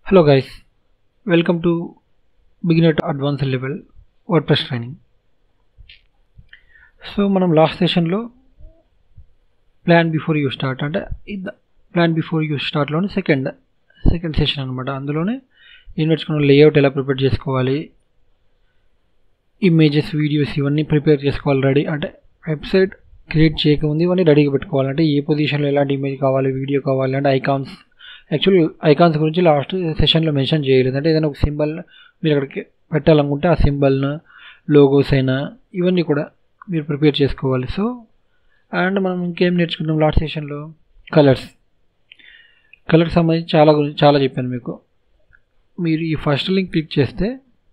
Hello guys, welcome to beginner to advanced level WordPress training. So మనం last సెషన్లో plan before you start అంటే plan before you స్టార్ట్లోనే second second session అనమాట అందులోనే ఇన్వెస్ట్కున్న layout ఎలా ప్రిపేర్ చేసుకోవాలి ఇమేజెస్ వీడియోస్ ఇవన్నీ ప్రిపేర్ చేసుకోవాలి రెడీ అంటే వెబ్సైట్ క్రియేట్ చేయకముందు ఇవన్నీ రెడీగా పెట్టుకోవాలి అంటే ఏ పొజిషన్లో ఎలాంటి ఇమేజ్ కావాలి వీడియో కావాలి అంటే ఐకాన్స్ యాక్చువల్ ఐకాన్స్ గురించి లాస్ట్ సెషన్లో మెన్షన్ చేయలేదు అంటే ఏదైనా ఒక సింబల్ మీరు అక్కడికి పెట్టాలనుకుంటే ఆ సింబల్ను లోగోస్ అయినా ఇవన్నీ కూడా మీరు ప్రిపేర్ చేసుకోవాలి సో అండ్ మనం ఇంకేం నేర్చుకుంటాం లాస్ట్ సెషన్లో కలర్స్ కలర్స్ సంబంధించి చాలా గురించి చాలా చెప్పాను మీకు మీరు ఈ ఫస్ట్ లింక్ క్లిక్ చేస్తే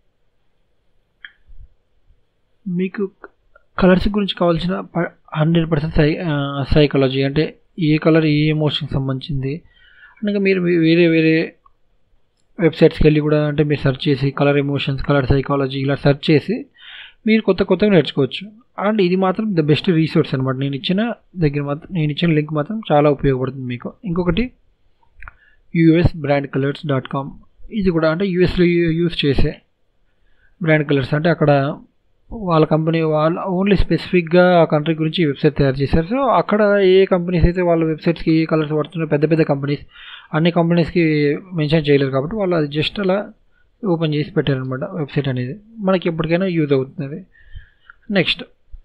మీకు కలర్స్ గురించి కావాల్సిన హండ్రెడ్ పర్సెంట్ సై సైకాలజీ అంటే ఏ కలర్ ఏ ఎమోషన్కి సంబంధించింది అనగా మీరు వేరే వేరే వెబ్సైట్స్కి వెళ్ళి కూడా అంటే మీరు సెర్చ్ చేసి కలర్ ఎమోషన్స్ కలర్ సైకాలజీ ఇలా సెర్చ్ చేసి మీరు కొత్త కొత్తగా నేర్చుకోవచ్చు అండ్ ఇది మాత్రం ద బెస్ట్ రీసోర్స్ అనమాట నేను ఇచ్చిన దగ్గర మాత్రం నేను ఇచ్చిన లింక్ మాత్రం చాలా ఉపయోగపడుతుంది మీకు ఇంకొకటి US brand colours dot com ఇది కూడా అంటే యూఎస్లో యూస్ చేసే బ్రాండ్ కలర్స్ అంటే అక్కడ వాళ్ళ కంపెనీ వాళ్ళు ఓన్లీ స్పెసిఫిక్గా ఆ కంట్రీ గురించి వెబ్సైట్ తయారు చేశారు సో అక్కడ ఏ కంపెనీస్ అయితే వాళ్ళ వెబ్సైట్స్కి ఏ కలర్స్ పడుతున్నారో పెద్ద పెద్ద కంపెనీస్ అన్ని కంపెనీస్కి మెన్షన్ చేయలేరు కాబట్టి వాళ్ళు అది జస్ట్ అలా ఓపెన్ చేసి పెట్టారనమాట వెబ్సైట్ అనేది మనకి ఎప్పటికైనా యూజ్ అవుతుంది నెక్స్ట్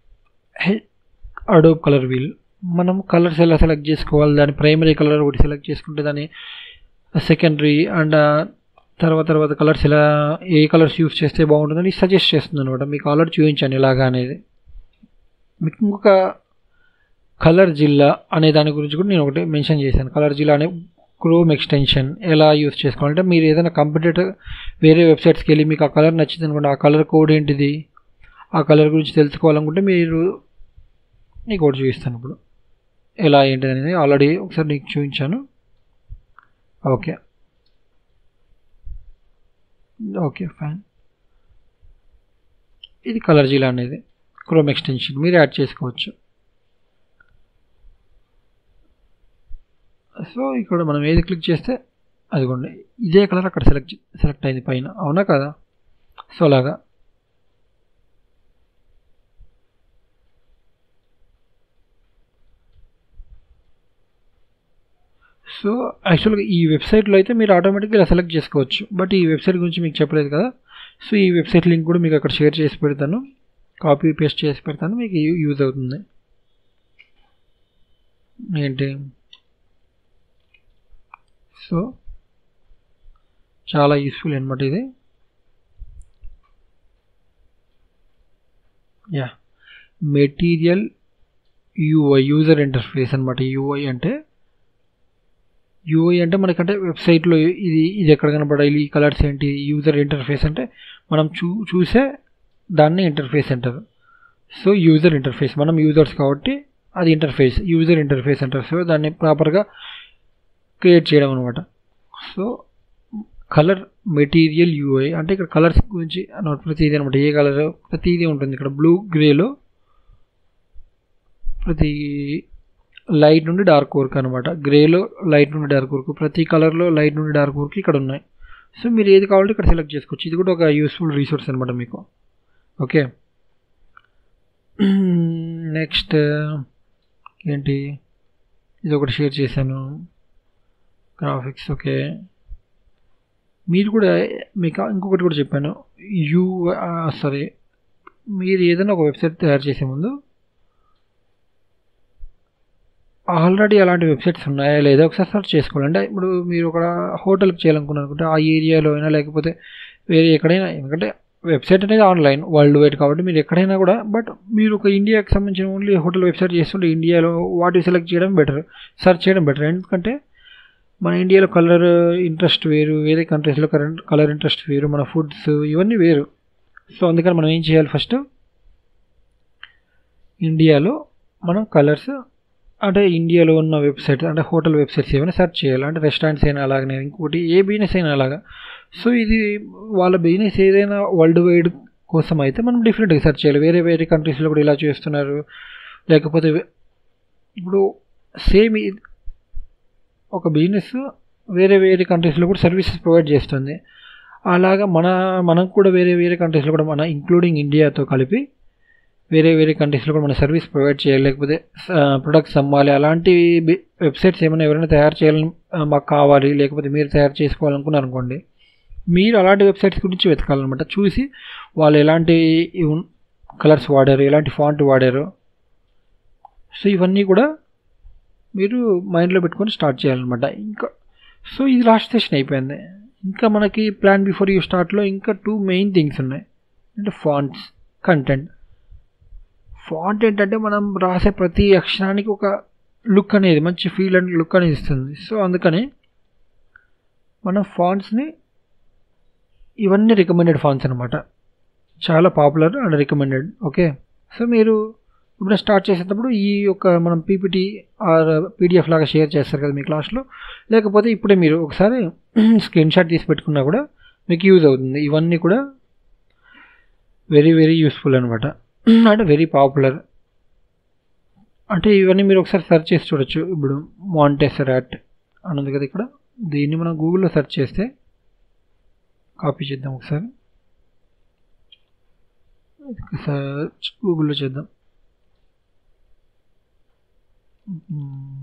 అడోబ్ కలర్ వీల్ మనం కలర్స్ ఎలా సెలెక్ట్ చేసుకోవాలి దాని ప్రైమరీ కలర్ ఒకటి సెలెక్ట్ చేసుకుంటే దాని సెకండరీ అండ్ తర్వాత తర్వాత కలర్స్ ఎలా ఏ కలర్స్ యూస్ చేస్తే బాగుంటుందని సజెస్ట్ చేస్తుంది అనమాట మీకు ఆల్రెడీ చూపించాను ఎలాగా అనేది మీకు ఇంకొక కలర్ జిల్లా అనే దాని గురించి కూడా నేను ఒకటి మెన్షన్ చేశాను కలర్ జిల్లా అనే క్రోమ్ ఎక్స్టెన్షన్ ఎలా యూస్ చేసుకోవాలంటే మీరు ఏదైనా కంప్యూటర్ వేరే వెబ్సైట్స్కి వెళ్ళి మీకు ఆ కలర్ నచ్చింది అనుకోండి ఆ కలర్ కోడ్ ఏంటిది ఆ కలర్ గురించి తెలుసుకోవాలనుకుంటే మీరు నీకు ఒకటి చూపిస్తాను ఇప్పుడు ఎలా ఏంటిది అనేది ఆల్రెడీ ఒకసారి నీకు చూపించాను ఓకే ఓకే ఫైన్ ఇది కలర్ జిలా అనేది క్రోమ్ ఎక్స్టెన్షన్ మీరు యాడ్ చేసుకోవచ్చు సో ఇక్కడ మనం ఏది క్లిక్ చేస్తే అదిగోండి ఇదే కలర్ అక్కడ సెలెక్ట్ సెలెక్ట్ అయింది పైన అవునా కదా సో అలాగా సో యాక్చువల్గా ఈ వెబ్సైట్లో అయితే మీరు ఆటోమేటిక్గా ఇలా సెలెక్ట్ చేసుకోవచ్చు బట్ ఈ వెబ్సైట్ గురించి మీకు చెప్పలేదు కదా సో ఈ వెబ్సైట్ లింక్ కూడా మీకు అక్కడ షేర్ చేసి పెడతాను కాపీ పేస్ట్ చేసి పెడతాను మీకు యూజ్ అవుతుంది ఏంటి సో చాలా యూస్ఫుల్ అనమాట ఇది యా మెటీరియల్ యూఐ యూజర్ ఇంటర్ఫేస్ అనమాట యూఐ అంటే యూఐ అంటే మనకంటే వెబ్సైట్లో ఇది ఇది ఎక్కడ కనబడాలి ఈ కలర్స్ ఏంటి యూజర్ ఇంటర్ఫేస్ అంటే మనం చూ చూసే దాన్ని ఇంటర్ఫేస్ అంటారు సో యూజర్ ఇంటర్ఫేస్ మనం యూజర్స్ కాబట్టి అది ఇంటర్ఫేస్ యూజర్ ఇంటర్ఫేస్ అంటారు సో దాన్ని ప్రాపర్గా క్రియేట్ చేయడం అనమాట సో కలర్ మెటీరియల్ యూఐ అంటే ఇక్కడ కలర్స్ గురించి ప్రతిదీ అనమాట ఏ కలర్ ప్రతిదీ ఉంటుంది ఇక్కడ బ్లూ గ్రేలో ప్రతి లైట్ నుండి డార్క్ వర్క్ అనమాట గ్రేలో లైట్ నుండి డార్క్ వర్క్ ప్రతి కలర్లో లైట్ నుండి డార్క్ వర్క్ ఇక్కడ ఉన్నాయి సో మీరు ఏది కావాలంటే ఇక్కడ సెలెక్ట్ చేసుకోవచ్చు ఇది కూడా ఒక యూస్ఫుల్ రీసోర్స్ అనమాట మీకు ఓకే నెక్స్ట్ ఏంటి ఇది ఒకటి షేర్ చేశాను గ్రాఫిక్స్ ఓకే మీరు కూడా మీకు ఇంకొకటి కూడా చెప్పాను యూ సారీ మీరు ఏదైనా ఒక వెబ్సైట్ తయారు చేసే ముందు ఆల్రెడీ అలాంటి వెబ్సైట్స్ ఉన్నాయా లేదా ఒకసారి సర్చ్ చేసుకోవాలి అంటే ఇప్పుడు మీరు ఒక హోటల్కి చేయాలనుకున్నారనుకుంటే ఆ ఏరియాలో అయినా లేకపోతే వేరే ఎక్కడైనా ఎందుకంటే వెబ్సైట్ అనేది ఆన్లైన్ వరల్డ్ వైడ్ కాబట్టి మీరు ఎక్కడైనా కూడా బట్ మీరు ఒక ఇండియాకి సంబంధించిన ఓన్లీ హోటల్ వెబ్సైట్ చేస్తుంటే ఇండియాలో వాటి సెలెక్ట్ చేయడం బెటర్ సెర్చ్ చేయడం బెటర్ ఎందుకంటే మన ఇండియాలో కలర్ ఇంట్రెస్ట్ వేరు వేరే కంట్రీస్లో కరెంట్ కలర్ ఇంట్రెస్ట్ వేరు మన ఫుడ్స్ ఇవన్నీ వేరు సో అందుకని మనం ఏం చేయాలి ఫస్ట్ ఇండియాలో మనం కలర్స్ అంటే ఇండియాలో ఉన్న వెబ్సైట్ అంటే హోటల్ వెబ్సైట్స్ ఏమైనా సెర్చ్ చేయాలి అంటే రెస్టారెంట్స్ అయినా అలాగనే ఇంకోటి ఏ బిజినెస్ అయినా అలాగా సో ఇది వాళ్ళ బిజినెస్ ఏదైనా వరల్డ్ వైడ్ కోసం అయితే మనం డిఫరెంట్గా సెర్చ్ చేయాలి వేరే వేరే కంట్రీస్లో కూడా ఇలా చేస్తున్నారు లేకపోతే ఇప్పుడు సేమ్ ఒక బిజినెస్ వేరే వేరే కంట్రీస్లో కూడా సర్వీసెస్ ప్రొవైడ్ చేస్తుంది అలాగా మన మనం కూడా వేరే వేరే కంట్రీస్లో కూడా మన ఇంక్లూడింగ్ ఇండియాతో కలిపి వేరే వేరే కంట్రీస్లో కూడా మన సర్వీస్ ప్రొవైడ్ చేయాలి లేకపోతే ప్రొడక్ట్స్ అమ్మాలి అలాంటి వెబ్సైట్స్ ఏమైనా ఎవరైనా తయారు చేయాలని ఆ, మాకు కావాలి లేకపోతే మీరు తయారు చేసుకోవాలనుకున్నారు అనుకోండి మీరు అలాంటి వెబ్సైట్స్ గురించి వెతకాలన్నమాట చూసి వాళ్ళు ఎలాంటి కలర్స్ వాడారు ఎలాంటి ఫాంట్ వాడారు సో ఇవన్నీ కూడా మీరు మైండ్లో పెట్టుకొని స్టార్ట్ చేయాలన్నమాట ఇంకా సో ఇది లాస్ట్ సెషన్ అయిపోయింది ఇంకా మనకి ప్లాన్ బిఫోర్ యూ స్టార్ట్లో ఇంకా టూ మెయిన్ థింగ్స్ ఉన్నాయి అంటే ఫాంట్స్ కంటెంట్ ఫాంట్ ఏంటంటే మనం రాసే ప్రతి అక్షరానికి ఒక లుక్ అనేది మంచి ఫీల్ అండ్ లుక్ అనేది ఇస్తుంది సో అందుకని మనం ఫాంట్స్ని ఇవన్నీ రికమెండెడ్ ఫాంట్స్ అనమాట చాలా popular and recommended okay so మీరు ఇప్పుడు స్టార్ట్ చేసేటప్పుడు ఈ యొక్క మనం పీపీటీ ఆర్ పీడిఎఫ్ లాగా షేర్ చేస్తారు కదా మీ క్లాస్లో లేకపోతే ఇప్పుడే మీరు ఒకసారి స్క్రీన్ షాట్ తీసి పెట్టుకున్నా కూడా మీకు యూజ్ అవుతుంది ఇవన్నీ కూడా వెరీ వెరీ యూస్ఫుల్ అనమాట అంటే వెరీ పాపులర్ అంటే ఇవన్నీ మీరు ఒకసారి సెర్చ్ చేసి చూడొచ్చు ఇప్పుడు మాంటెసరాట్ అని ఉంది కదా ఇక్కడ దీన్ని మనం గూగుల్లో సెర్చ్ చేస్తే కాపీ చేద్దాం ఒకసారి సెర్చ్ గూగుల్లో చేద్దాం మ్మ్.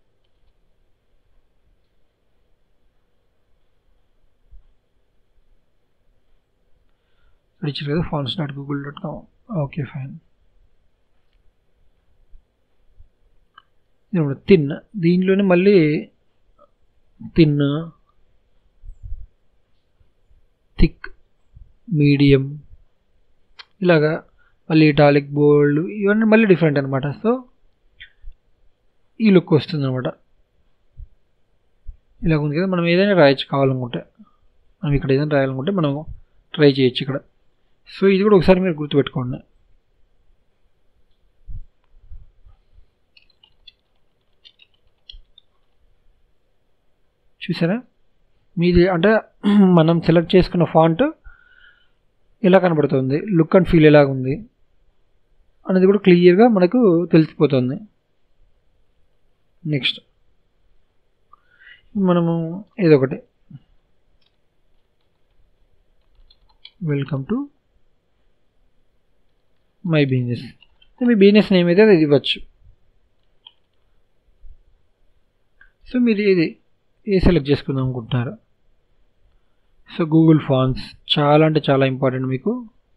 ఇక్కడ ఇచ్చారు కదా fonts dot Google dot com okay fine ఇప్పుడు తిన్ దీనిలోనే మళ్ళీ తిన్ థిక్ మీడియం ఇలాగా మళ్ళీ ఇటాలిక్ బోల్డ్ ఇవన్నీ మళ్ళీ డిఫరెంట్ అనమాట సో ఈ లుక్ వస్తుంది అనమాట ఇలా ఉంది కదా మనం ఏదైనా రాయొచ్చు కావాలనుకుంటే మనం ఇక్కడ ఏదైనా రాయాలనుకుంటే మనం ట్రై చేయొచ్చు ఇక్కడ సో ఇది కూడా ఒకసారి మీరు గుర్తుపెట్టుకోండి చూసారా మీది అంటే మనం సెలెక్ట్ చేసుకున్న ఫాంట్ ఎలా కనబడుతుంది లుక్ అండ్ ఫీల్ ఎలాగ ఉంది అనేది కూడా క్లియర్గా మనకు తెలిసిపోతుంది నెక్స్ట్ మనము ఏదో ఒకటి వెల్కమ్ టు మై బిజినెస్ మీ బిజినెస్ నేమ్ అయితే అది ఇవ్వచ్చు సో మీరు ఏది ఏ సెలెక్ట్ చేసుకుందాం అనుకుంటున్నారు సో గూగుల్ ఫాన్స్ చాలా అంటే చాలా ఇంపార్టెంట్ మీకు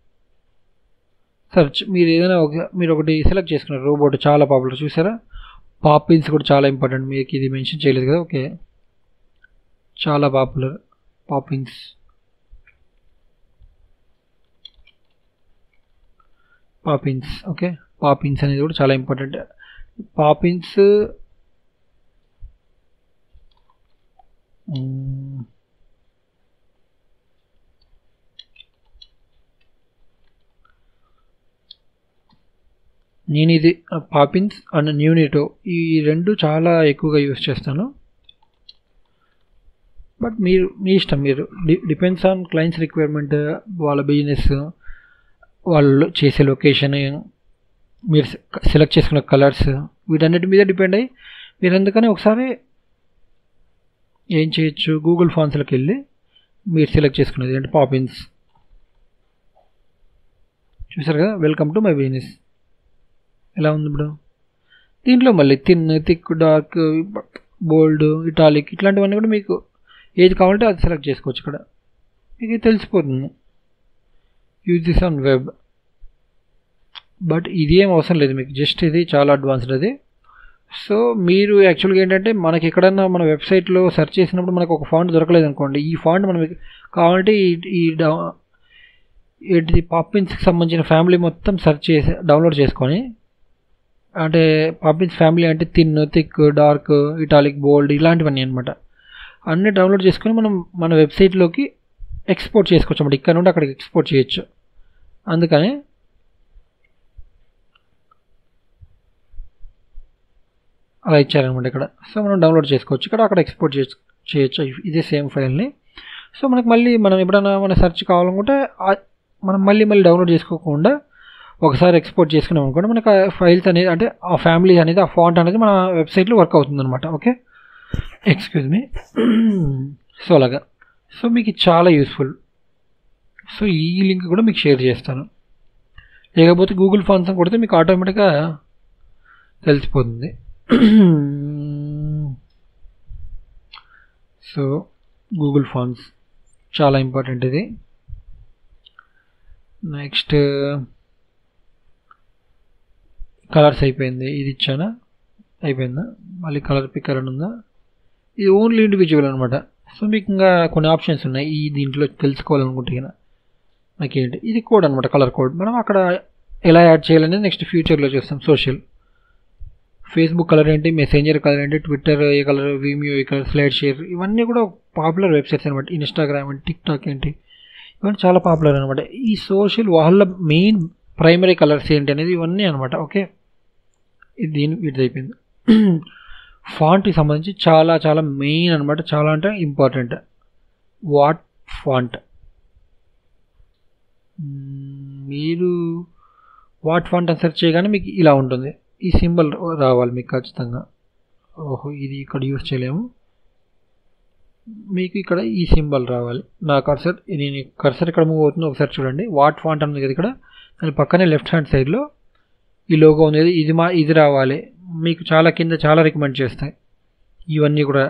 సెర్చ్ మీరు ఏదైనా ఒక మీరు ఒకటి సెలెక్ట్ చేసుకున్నారు రోబోట్ చాలా పాపులర్ చూసారా పాపిన్స్ కూడా చాలా ఇంపార్టెంట్ మీకు ఇది మెన్షన్ చేయలేదు కదా ఓకే చాలా popular Poppins Poppins okay Poppins అనేది కూడా చాలా ఇంపార్టెంట్ పాపిన్స్ మ్మ్. నేను ఇది పాపిన్స్ అండ్ న్యూనిటో ఈ రెండు చాలా ఎక్కువగా యూస్ చేస్తాను బట్ మీరు మీ ఇష్టం మీరు డిపెండ్స్ ఆన్ క్లయింట్స్ రిక్వైర్మెంట్ వాళ్ళ బిజినెస్ వాళ్ళు చేసే లొకేషన్ మీరు సెలెక్ట్ చేసుకున్న కలర్స్ వీటన్నిటి మీద డిపెండ్ అయ్యి మీరు అందుకని ఒకసారి ఏం చేయొచ్చు గూగుల్ ఫాన్స్లోకి వెళ్ళి మీరు సెలెక్ట్ చేసుకునేది అంటే పాపిన్స్ చూసారు కదా వెల్కమ్ టు మై బిజినెస్ ఎలా ఉంది ఇప్పుడు దీంట్లో మళ్ళీ thin thick dark bold italic ఇట్లాంటివన్నీ కూడా మీకు ఏది కావాలంటే అది సెలెక్ట్ చేసుకోవచ్చు ఇక్కడ మీకు ఇది తెలిసిపోతుంది use this on web but ఇది ఏం అవసరం లేదు మీకు జస్ట్ ఇది చాలా అడ్వాన్స్డ్ అది సో మీరు యాక్చువల్గా ఏంటంటే మనకి ఎక్కడన్నా మన వెబ్సైట్లో సెర్చ్ చేసినప్పుడు మనకు ఒక ఫాంట్ దొరకలేదు అనుకోండి ఈ ఫాంట్ మనం కావాలంటే ఈ ఈ డౌ- ఏంటిది పాపిన్స్కి సంబంధించిన ఫ్యామిలీ మొత్తం సెర్చ్ చేసి డౌన్లోడ్ చేసుకొని అంటే పాపిన్స్ ఫ్యామిలీ అంటే thin thick dark italic bold ఇలాంటివన్నీ అనమాట అన్నీ డౌన్లోడ్ చేసుకొని మనం మన వెబ్సైట్లోకి ఎక్స్పోర్ట్ చేసుకోవచ్చు అన్నమాట ఇక్కడ నుండి అక్కడికి ఎక్స్పోర్ట్ చేయొచ్చు అందుకని అలా ఇచ్చారనమాట ఇక్కడ సో మనం డౌన్లోడ్ చేసుకోవచ్చు ఇక్కడ అక్కడ ఎక్స్పోర్ట్ చేయొచ్చు చేయొచ్చు ఇదే సేమ్ ఫైల్ని సో మనకి మళ్ళీ మనం ఎప్పుడైనా మన సెర్చ్ కావాలనుకుంటే ఆ- మనం మళ్ళీ మళ్ళీ డౌన్లోడ్ చేసుకోకుండా ఒకసారి ఎక్స్పోర్ట్ చేసుకున్నాం అనుకోండి మనకు ఆ ఫైల్స్ అనేది అంటే ఆ ఫ్యామిలీ అనేది ఆ ఫాంట్ అనేది మన వెబ్సైట్లో వర్క్ అవుతుంది అనమాట ఓకే ఎక్స్క్యూజ్ మీ సో అలాగా సో మీకు ఇది చాలా యూస్ఫుల్ సో ఈ లింక్ కూడా మీకు షేర్ చేస్తాను లేకపోతే గూగుల్ ఫాన్స్ అని కొడితే మీకు ఆటోమేటిక్గా తెలిసిపోతుంది సో గూగుల్ ఫాన్స్ చాలా ఇంపార్టెంట్ ఇది నెక్స్ట్ కలర్స్ అయిపోయింది ఇది ఇచ్చానా అయిపోయిందా మళ్ళీ కలర్ పిక్కర్ అని ఉందా ఇది ఓన్లీ ఇండివిజువల్ అనమాట సో మీకు ఇంకా కొన్ని ఆప్షన్స్ ఉన్నాయి ఈ దీంట్లో తెలుసుకోవాలనుకుంటే కనుక నాకేంటి ఇది కోడ్ అనమాట కలర్ కోడ్ మనం అక్కడ ఎలా యాడ్ చేయాలనేది నెక్స్ట్ ఫ్యూచర్లో చూస్తాం సోషల్ ఫేస్బుక్ కలర్ ఏంటి మెసెంజర్ కలర్ ఏంటి ట్విట్టర్ ఏ కలర్ వీమియో ఏ కలర్ స్లైడ్ షేర్ ఇవన్నీ కూడా పాపులర్ వెబ్సైట్స్ అనమాట ఇన్స్టాగ్రామ్ ఏంటి టిక్ టాక్ ఏంటి ఇవన్నీ చాలా పాపులర్ అనమాట ఈ సోషల్ వాళ్ళ మెయిన్ ప్రైమరీ కలర్స్ ఏంటి అనేది ఇవన్నీ అనమాట ఓకే ఇది దీని ఇది అయిపోయింది ఫాంట్కి సంబంధించి చాలా చాలా మెయిన్ అనమాట చాలా అంటే ఇంపార్టెంట్ వాట్ ఫాంట్ మీరు వాట్ ఫాంట్ అని సెర్చ్ చేయగానే మీకు ఇలా ఉంటుంది ఈ సింబల్ రావాలి మీకు ఖచ్చితంగా ఓహో ఇది ఇక్కడ యూస్ చేయలేము మీకు ఇక్కడ ఈ సింబల్ రావాలి నా కర్సర్ నేను కర్సర్ ఇక్కడ మూవ్ అవుతుంది ఒకసారి చూడండి వాట్ ఫాంట్ అన్నది కదా ఇక్కడ దాని పక్కనే లెఫ్ట్ హ్యాండ్ సైడ్లో ఈ లోగో ఉంది ఇది మా ఇది రావాలి మీకు చాలా కింద చాలా రికమెండ్ చేస్తాయి ఇవన్నీ కూడా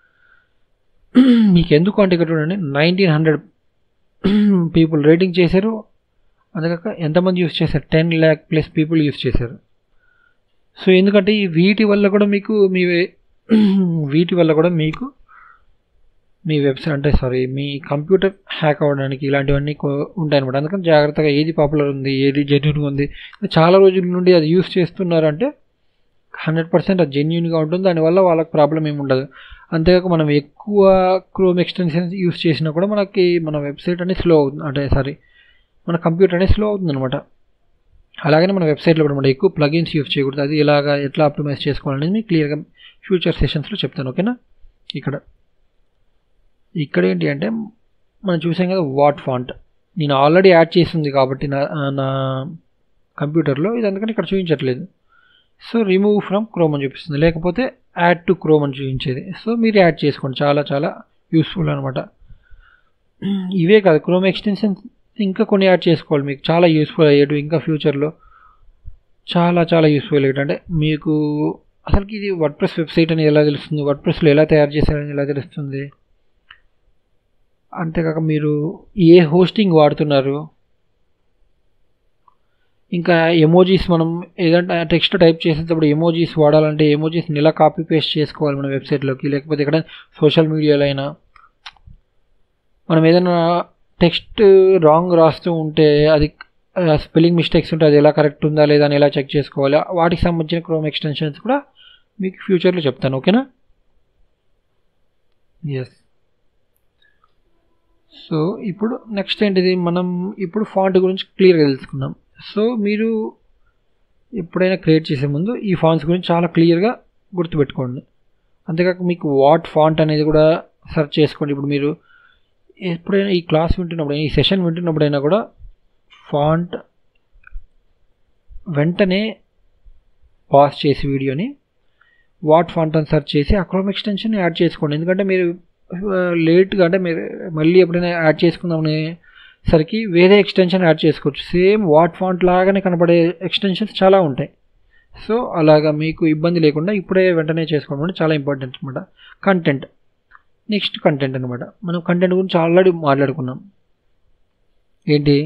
మీకు ఎందుకు అంటే ఇక్కడ చూడండి నైన్టీన్ హండ్రెడ్ పీపుల్ రేటింగ్ చేశారు అందుకాక ఎంతమంది యూస్ చేశారు ten lakh plus people use చేశారు సో ఎందుకంటే ఈ వీటి వల్ల కూడా మీకు మీ వీటి వల్ల కూడా మీకు మీ వెబ్సైట్ అంటే సారీ మీ కంప్యూటర్ హ్యాక్ అవ్వడానికి ఇలాంటివన్నీ ఉంటాయన్నమాట అందుకని జాగ్రత్తగా ఏది పాపులర్ ఉంది ఏది జెన్యున్గా ఉంది చాలా రోజుల నుండి అది యూస్ చేస్తున్నారంటే హండ్రెడ్ పర్సెంట్ అది జెన్యున్గా ఉంటుంది దానివల్ల వాళ్ళకి ప్రాబ్లం ఏమి ఉండదు అంతేకాక మనం ఎక్కువ క్రోమ్ ఎక్స్టెన్షన్స్ యూస్ చేసినా కూడా మనకి మన వెబ్సైట్ అనేది స్లో అవుతుంది అంటే సారీ మన కంప్యూటర్ అనేది స్లో అవుతుంది అనమాట అలాగనే మన వెబ్సైట్లో కూడా మనం ఎక్కువ ప్లగిన్స్ యూస్ చేయకూడదు అది ఎలాగా ఎట్లా ఆప్టిమైజ్ చేసుకోవాలనేది మీకు క్లియర్గా ఫ్యూచర్ సెషన్స్లో చెప్తాను ఓకేనా ఇక్కడ ఇక్కడ ఏంటి అంటే మనం చూసాం కదా వాట్ ఫాంట్ నేను ఆల్రెడీ యాడ్ చేసింది కాబట్టి నా నా కంప్యూటర్లో ఇది అందుకని ఇక్కడ చూపించట్లేదు సో రిమూవ్ ఫ్రమ్ క్రోమ్ అని చూపిస్తుంది లేకపోతే యాడ్ టు క్రోమ్ అని చూపించేది సో మీరు యాడ్ చేసుకోండి చాలా చాలా యూస్ఫుల్ అనమాట ఇవే కాదు క్రోమ్ ఎక్స్టెన్షన్స్ ఇంకా కొన్ని యాడ్ చేసుకోవాలి మీకు చాలా యూస్ఫుల్ అయ్యేటు ఇంకా ఫ్యూచర్లో చాలా చాలా యూస్ఫుల్ ఏంటంటే మీకు అసలుకి ఇది వర్డ్ ప్రెస్ వెబ్సైట్ అని ఎలా తెలుస్తుంది వర్డ్ ప్రెస్లో ఎలా తయారు చేశారని ఎలా తెలుస్తుంది అంతేకాక మీరు ఏ హోస్టింగ్ వాడుతున్నారు ఇంకా ఎమోజీస్ మనం ఏదంటే టెక్స్ట్ టైప్ చేసేటప్పుడు ఎమోజీస్ వాడాలంటే ఎమోజీస్ని ఎలా కాపీ పేస్ట్ చేసుకోవాలి మన వెబ్సైట్లోకి లేకపోతే ఇక్కడ సోషల్ మీడియాలో అయినా మనం ఏదైనా టెక్స్ట్ రాంగ్ రాస్తూ ఉంటే అది స్పెల్లింగ్ మిస్టేక్స్ ఉంటే అది ఎలా కరెక్ట్ ఉందా లేదా అని ఎలా చెక్ చేసుకోవాలి వాటికి సంబంధించిన క్రోమ్ ఎక్స్టెన్షన్స్ కూడా మీకు ఫ్యూచర్లో చెప్తాను ఓకేనా ఎస్ సో ఇప్పుడు నెక్స్ట్ ఏంటిది మనం ఇప్పుడు ఫాంట్ గురించి క్లియర్గా తెలుసుకున్నాం సో మీరు ఎప్పుడైనా క్రియేట్ చేసే ముందు ఈ ఫాంట్స్ గురించి చాలా క్లియర్గా గుర్తుపెట్టుకోండి అంతేకాక మీకు వాట్ ఫాంట్ అనేది కూడా సెర్చ్ చేసుకోండి ఇప్పుడు మీరు ఎప్పుడైనా ఈ క్లాస్ వింటున్నప్పుడు ఈ సెషన్ వింటున్నప్పుడైనా కూడా ఫాంట్ వెంటనే పాస్ చేసి వీడియోని వాట్ ఫాంట్ అని సెర్చ్ చేసి ఆ క్రోమ్ ఎక్స్టెన్షన్ యాడ్ చేసుకోండి ఎందుకంటే మీరు లేట్గా అంటే మీరు మళ్ళీ ఎప్పుడైనా యాడ్ చేసుకుందామనే సరికి వేరే ఎక్స్టెన్షన్ యాడ్ చేసుకోవచ్చు సేమ్ వాట్ ఫాంట్ లాగానే కనపడే ఎక్స్టెన్షన్స్ చాలా ఉంటాయి సో అలాగా మీకు ఇబ్బంది లేకుండా ఇప్పుడే వెంటనే చేసుకోవడం చాలా ఇంపార్టెంట్ అనమాట కంటెంట్ నెక్స్ట్ కంటెంట్ అనమాట మనం కంటెంట్ గురించి ఆల్రెడీ మాట్లాడుకున్నాం ఏంటి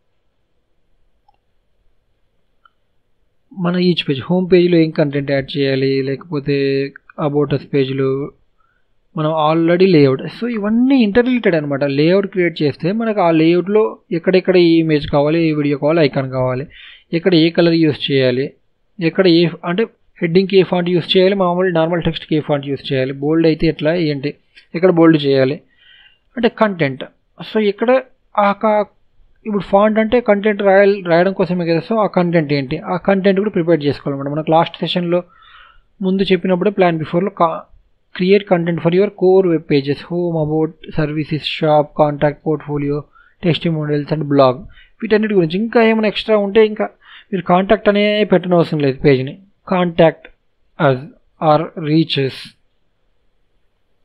మన ఈచ్ పేజ్ హోమ్ పేజ్లో ఏం కంటెంట్ యాడ్ చేయాలి లేకపోతే అబౌటస్ పేజ్లో మనం ఆల్రెడీ లేఅవుట్ సో ఇవన్నీ ఇంటర్రిలేటెడ్ అనమాట లేఅవుట్ క్రియేట్ చేస్తే మనకు ఆ లేఅవుట్లో ఎక్కడెక్కడ ఏ ఇమేజ్ కావాలి ఏ వీడియో కావాలి ఐకాన్ కావాలి ఎక్కడ ఏ కలర్ యూస్ చేయాలి ఎక్కడ ఏ అంటే హెడ్డింగ్కి ఏ ఫాంట్ యూస్ చేయాలి మామూలు నార్మల్ టెక్స్ట్కి ఏ ఫాంట్ యూస్ చేయాలి బోల్డ్ అయితే ఎట్లా ఏంటి ఎక్కడ బోల్డ్ చేయాలి అంటే కంటెంట్ సో ఇక్కడ ఆ ఇప్పుడు ఫాంట్ అంటే కంటెంట్ రాయాలి రాయడం కోసమే కదా సో ఆ కంటెంట్ ఏంటి ఆ కంటెంట్ కూడా ప్రిపేర్ చేసుకోవాలన్నమాట మనకు లాస్ట్ సెషన్లో ముందు చెప్పినప్పుడే ప్లాన్ బిఫోర్లో కా create content for your core web pages home about services shop contact portfolio testimonials and blog వీటన్నిటి గురించి ఇంకా ఏమైనా ఎక్స్ట్రా ఉంటే ఇంకా మీరు కాంటాక్ట్ అనే పెట్టనవసరం లేదు పేజ్ని కాంటాక్ట్ అస్ ఆర్ రీచెస్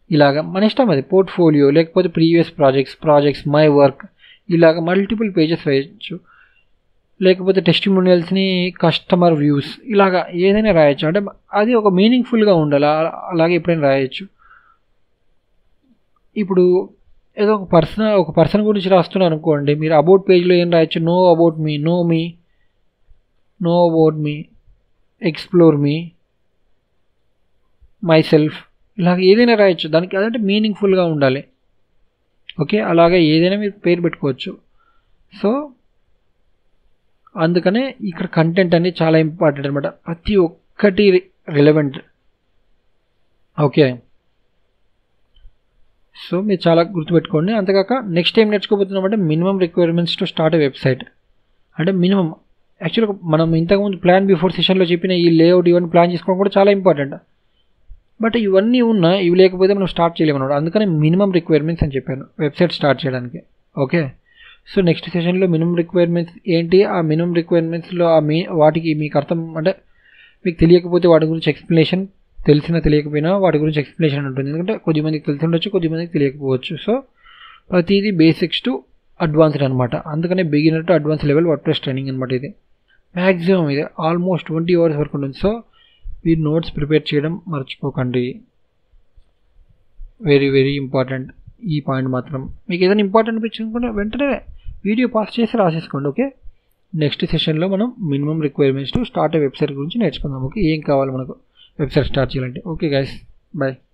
ఇలాగ మన ఇష్టం అది పోర్ట్ఫోలియో లేకపోతే previous projects projects my work ఇలాగ మల్టిపుల్ పేజెస్ వేయచ్చు లేకపోతే టెస్టిమోనియల్స్ని కస్టమర్ వ్యూస్ ఇలాగా ఏదైనా రాయొచ్చు అంటే అది ఒక మీనింగ్ఫుల్గా ఉండాలి అలా- అలాగే ఎప్పుడైనా రాయొచ్చు ఇప్పుడు ఏదో ఒక పర్సన్ ఒక పర్సన్ గురించి రాస్తున్నారు అనుకోండి మీరు అబౌట్ పేజ్లో ఏం రాయొచ్చు know about me know me know about me explore me myself ఇలాగ ఏదైనా రాయొచ్చు దానికి అదంటే మీనింగ్ఫుల్గా ఉండాలి ఓకే అలాగే ఏదైనా మీరు పేరు పెట్టుకోవచ్చు సో అందుకనే ఇక్కడ కంటెంట్ అనేది చాలా ఇంపార్టెంట్ అనమాట ప్రతి ఒక్కటి రిలవెంట్ ఓకే సో మీరు చాలా గుర్తుపెట్టుకోండి అంతేకాక నెక్స్ట్ ఏం నేర్చుకోబోతున్నామంటే minimum requirements to start a website అంటే మినిమం యాక్చువల్గా మనం ఇంతకుముందు ప్లాన్ బిఫోర్ సెషన్లో చెప్పిన ఈ లేఅవుట్ ఇవన్నీ ప్లాన్ చేసుకోవడం కూడా చాలా ఇంపార్టెంట్ బట్ ఇవన్నీ ఉన్నా ఇవి లేకపోతే మనం స్టార్ట్ చేయలేమన్నమాట అందుకని మినిమం రిక్వైర్మెంట్స్ అని చెప్పాను వెబ్సైట్ స్టార్ట్ చేయడానికి ఓకే సో నెక్స్ట్ సెషన్లో మినిమం రిక్వైర్మెంట్స్ ఏంటి ఆ మినిమం రిక్వైర్మెంట్స్లో ఆ మీ వాటికి మీకు అర్థం అంటే మీకు తెలియకపోతే వాటి గురించి ఎక్స్ప్లెనేషన్ తెలిసినా తెలియకపోయినా వాటి గురించి ఎక్స్ప్లెనేషన్ ఉంటుంది ఎందుకంటే కొద్దిమందికి తెలిసి ఉండొచ్చు కొద్దిమందికి తెలియకపోవచ్చు సో ప్రతిదీ బేసిక్స్ టు అడ్వాన్స్డ్ అనమాట అందుకనే beginner to advance level WordPress training అనమాట ఇది మ్యాక్సిమం ఇది ఆల్మోస్ట్ ట్వంటీ అవర్స్ వరకు ఉంటుంది సో మీరు నోట్స్ ప్రిపేర్ చేయడం మర్చిపోకండి వెరీ వెరీ ఇంపార్టెంట్ ఈ పాయింట్ మాత్రం మీకు ఏదైనా ఇంపార్టెంట్ అనిపించింది వెంటనే వీడియో పాస్ చేసి రాసేసుకోండి ఓకే నెక్స్ట్ సెషన్లో మనం minimum requirements to start website గురించి నేర్చుకుందాం ఓకే ఏం కావాలి మనకు వెబ్సైట్ స్టార్ట్ చేయాలంటే ఓకే గైస్ బాయ్